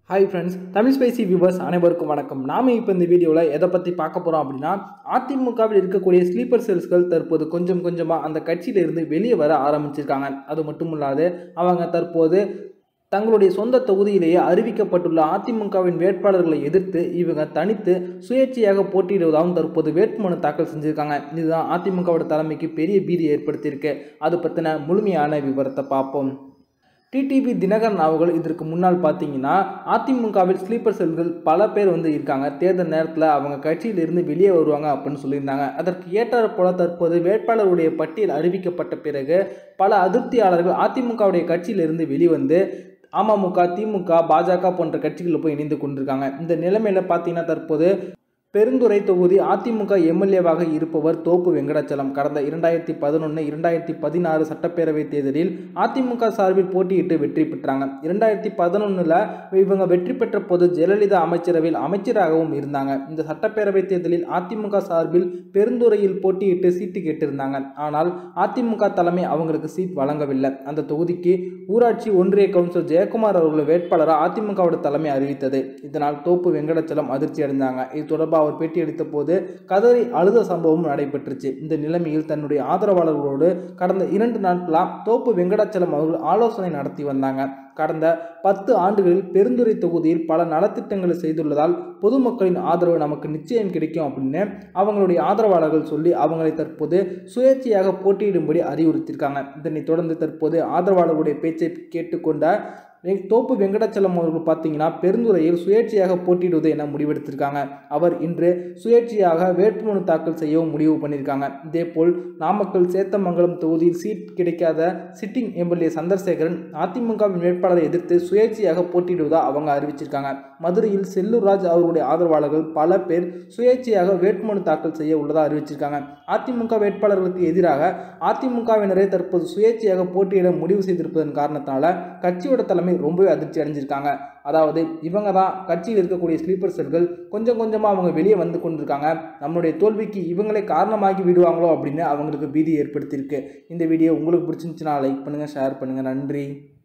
hi friends Tamil spicy viewers அனைவருக்கும் வணக்கம் நாம இப்போ இந்த வீடியோவில் எதை பற்றி பார்க்க போகிறோம் அப்படின்னா அதிமுகவில் இருக்கக்கூடிய ஸ்லீப்பர் செல்ஸ்கள் தற்போது கொஞ்சம் கொஞ்சமாக அந்த கட்சியிலிருந்து வெளியே வர ஆரம்பிச்சிருக்காங்க அது மட்டும் இல்லாது அவங்க தற்போது தங்களுடைய சொந்த தொகுதியிலேயே அறிவிக்கப்பட்டுள்ள அதிமுகவின் வேட்பாளர்களை எதிர்த்து இவங்க தனித்து சுயேட்சையாக போட்டியிடுவதாகவும் தற்போது வேட்புமனு தாக்கல் செஞ்சுருக்காங்க இதுதான் அதிமுகவோட தலைமைக்கு பெரிய பீதி ஏற்படுத்தியிருக்கு அது பற்றின முழுமையான விவரத்தை பார்ப்போம் டிடிவி தினகரன் அவர்கள் இதற்கு முன்னால் பார்த்தீங்கன்னா அதிமுகவில் ஸ்லீப்பர் செல்கள் பல பேர் வந்து இருக்காங்க தேர்தல் நேரத்தில் அவங்க கட்சியிலிருந்து வெளியே வருவாங்க அப்படின்னு சொல்லியிருந்தாங்க அதற்கு ஏற்றாற் போல தற்போது வேட்பாளருடைய பட்டியல் அறிவிக்கப்பட்ட பிறகு பல அதிருப்தியாளர்கள் அதிமுகவுடைய கட்சியிலிருந்து வெளிவந்து அமமுக திமுக பாஜக போன்ற கட்சிகளில் போய் இணைந்து கொண்டிருக்காங்க இந்த நிலைமையில பார்த்தீங்கன்னா தற்போது பெருந்துறை தொகுதி அதிமுக எம்எல்ஏவாக இருப்பவர் தோப்பு வெங்கடாச்சலம் கடந்த இரண்டாயிரத்தி பதினொன்று இரண்டாயிரத்தி பதினாறு சட்டப்பேரவை தேர்தலில் அதிமுக சார்பில் போட்டியிட்டு வெற்றி பெற்றாங்க இரண்டாயிரத்தி பதினொன்றில் இவங்க வெற்றி பெற்ற போது ஜெயலலிதா அமைச்சரவையில் அமைச்சராகவும் இருந்தாங்க இந்த சட்டப்பேரவை தேர்தலில் அதிமுக சார்பில் பெருந்துறையில் போட்டியிட்டு சீட்டு கேட்டிருந்தாங்க ஆனால் அதிமுக தலைமை அவங்களுக்கு சீட் வழங்கவில்லை அந்த தொகுதிக்கு ஊராட்சி ஒன்றிய கவுன்சிலர் ஜெயக்குமார் அவர்கள் வேட்பாளராக அதிமுகவோட தலைமை அறிவித்தது இதனால் தோப்பு வெங்கடாச்சலம் அதிர்ச்சி அடைந்தாங்க இது தொடர்பாக அவர் பேட்டியளித்த போது கதறி அழுத சம்பவம் நடைபெற்றுச்சு இந்த நிலைமையில் தன்னுடைய ஆதரவாளர்களோடு கடந்த இரண்டு நாட்களாக தோப்பு வெங்கடாச்சலம் அவர்கள் ஆலோசனை நடத்தி வந்தாங்க கடந்த பத்து ஆண்டுகளில் பெருந்துறை தொகுதியில் பல நலத்திட்டங்களை செய்துள்ளதால் பொதுமக்களின் ஆதரவு நமக்கு நிச்சயம் கிடைக்கும் அப்படின்னு அவங்களுடைய ஆதரவாளர்கள் சொல்லி அவங்களை தற்போது சுயேட்சையாக போட்டியிடும்படி அறிவுறுத்தியிருக்காங்க இதனைத் தொடர்ந்து தற்போது ஆதரவாளர்களுடைய பேச்சை கேட்டுக்கொண்ட வெ- தோப்பு வெங்கடாச்சலம் அவர்கள் பார்த்தீங்கன்னா பெருந்துறையில் சுயேட்சையாக போட்டியிடுவது என முடிவெடுத்திருக்காங்க அவர் இன்று சுயேட்சையாக வேட்புமனு தாக்கல் செய்யவும் முடிவு பண்ணியிருக்காங்க இதேபோல் நாமக்கல் சேத்தமங்கலம் தொகுதியில் சீட் கிடைக்காத சிட்டிங் எம்எல்ஏ சந்திரசேகரன் அதிமுகவின் வேட்பாளரை எதிர்த்து சுயேட்சையாக போட்டியிடுவதா அவங்க அறிவிச்சிருக்காங்க மதுரையில் செல்லூர் ராஜ் அவர்களுடைய ஆதரவாளர்கள் பல பேர் சுயேட்சையாக வேட்புமனு தாக்கல் செய்ய உள்ளதா அறிவிச்சிருக்காங்க அதிமுக வேட்பாளர்களுக்கு எதிராக அதிமுகவினரை தற்போது சுயேட்சையாக போட்டியிட முடிவு செய்திருப்பதன் காரணத்தினால கட்சியோட தலைமை ரொம்பவே அதிர்ச்சி அடைஞ்சிருக்காங்க அதாவது இவங்க தான் கட்சியில் இருக்கக்கூடிய ஸ்லீப்பர் செல்கள் கொஞ்சம் கொஞ்சமாக அவங்க வெளியே வந்து கொண்டிருக்காங்க நம்மளுடைய தோல்விக்கு இவங்களே காரணமாகி விடுவாங்களோ அப்படின்னு அவங்களுக்கு பீதி ஏற்படுத்தியிருக்கு இந்த வீடியோ உங்களுக்கு பிடிச்சிருந்துச்சுன்னா லைக் பண்ணுங்கள் ஷேர் பண்ணுங்கள் நன்றி